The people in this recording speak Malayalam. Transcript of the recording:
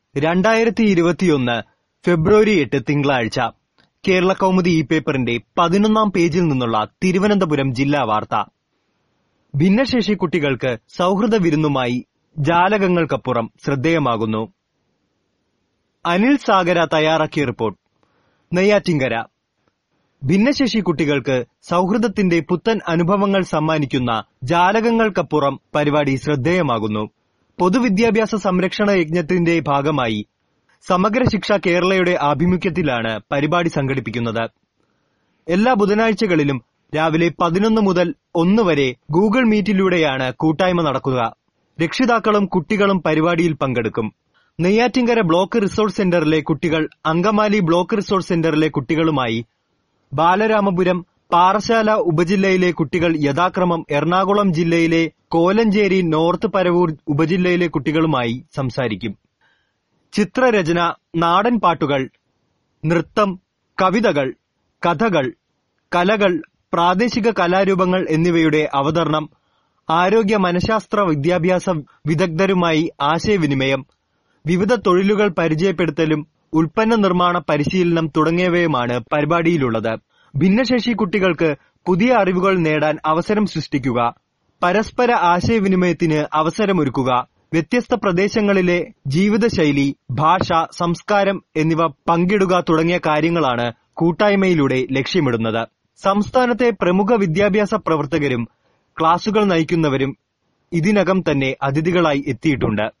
രണ്ടായിരത്തി ഇരുപത്തിയൊന്ന് ഫെബ്രുവരി എട്ട് തിങ്കളാഴ്ച കേരള കൗമുദി ഈ പേപ്പറിന്റെ പതിനൊന്നാം പേജിൽ നിന്നുള്ള തിരുവനന്തപുരം ജില്ലാ വാർത്ത ഭിന്നശേഷി കുട്ടികൾക്ക് സൗഹൃദ വിരുന്നുമായി ജാലകങ്ങൾക്കപ്പുറം ശ്രദ്ധേയമാകുന്നു അനിൽ സാഗര തയ്യാറാക്കിയ റിപ്പോർട്ട് നെയ്യാറ്റിങ്കര ഭിന്നശേഷി കുട്ടികൾക്ക് സൗഹൃദത്തിന്റെ പുത്തൻ അനുഭവങ്ങൾ സമ്മാനിക്കുന്ന ജാലകങ്ങൾക്കപ്പുറം പരിപാടി ശ്രദ്ധേയമാകുന്നു പൊതുവിദ്യാഭ്യാസ സംരക്ഷണ യജ്ഞത്തിന്റെ ഭാഗമായി സമഗ്ര ശിക്ഷ കേരളയുടെ ആഭിമുഖ്യത്തിലാണ് പരിപാടി സംഘടിപ്പിക്കുന്നത് എല്ലാ ബുധനാഴ്ചകളിലും രാവിലെ പതിനൊന്ന് മുതൽ ഒന്ന് വരെ ഗൂഗിൾ മീറ്റിലൂടെയാണ് കൂട്ടായ്മ നടക്കുക രക്ഷിതാക്കളും കുട്ടികളും പരിപാടിയിൽ പങ്കെടുക്കും നെയ്യാറ്റിങ്കര ബ്ലോക്ക് റിസോഴ്സ് സെന്ററിലെ കുട്ടികൾ അങ്കമാലി ബ്ലോക്ക് റിസോഴ്സ് സെന്ററിലെ കുട്ടികളുമായി ബാലരാമപുരം പാറശാല ഉപജില്ലയിലെ കുട്ടികൾ യഥാക്രമം എറണാകുളം ജില്ലയിലെ കോലഞ്ചേരി നോർത്ത് പരവൂർ ഉപജില്ലയിലെ കുട്ടികളുമായി സംസാരിക്കും ചിത്രരചന നാടൻ പാട്ടുകൾ നൃത്തം കവിതകൾ കഥകൾ കലകൾ പ്രാദേശിക കലാരൂപങ്ങൾ എന്നിവയുടെ അവതരണം ആരോഗ്യ മനഃശാസ്ത്ര വിദ്യാഭ്യാസ വിദഗ്ധരുമായി ആശയവിനിമയം വിവിധ തൊഴിലുകൾ പരിചയപ്പെടുത്തലും ഉൽപ്പന്ന നിർമ്മാണ പരിശീലനം തുടങ്ങിയവയുമാണ് പരിപാടിയിലുള്ളത് ഭിന്നശേഷി കുട്ടികൾക്ക് പുതിയ അറിവുകൾ നേടാൻ അവസരം സൃഷ്ടിക്കുക പരസ്പര ആശയവിനിമയത്തിന് അവസരമൊരുക്കുക വ്യത്യസ്ത പ്രദേശങ്ങളിലെ ജീവിതശൈലി ഭാഷ സംസ്കാരം എന്നിവ പങ്കിടുക തുടങ്ങിയ കാര്യങ്ങളാണ് കൂട്ടായ്മയിലൂടെ ലക്ഷ്യമിടുന്നത് സംസ്ഥാനത്തെ പ്രമുഖ വിദ്യാഭ്യാസ പ്രവർത്തകരും ക്ലാസുകൾ നയിക്കുന്നവരും ഇതിനകം തന്നെ അതിഥികളായി എത്തിയിട്ടുണ്ട്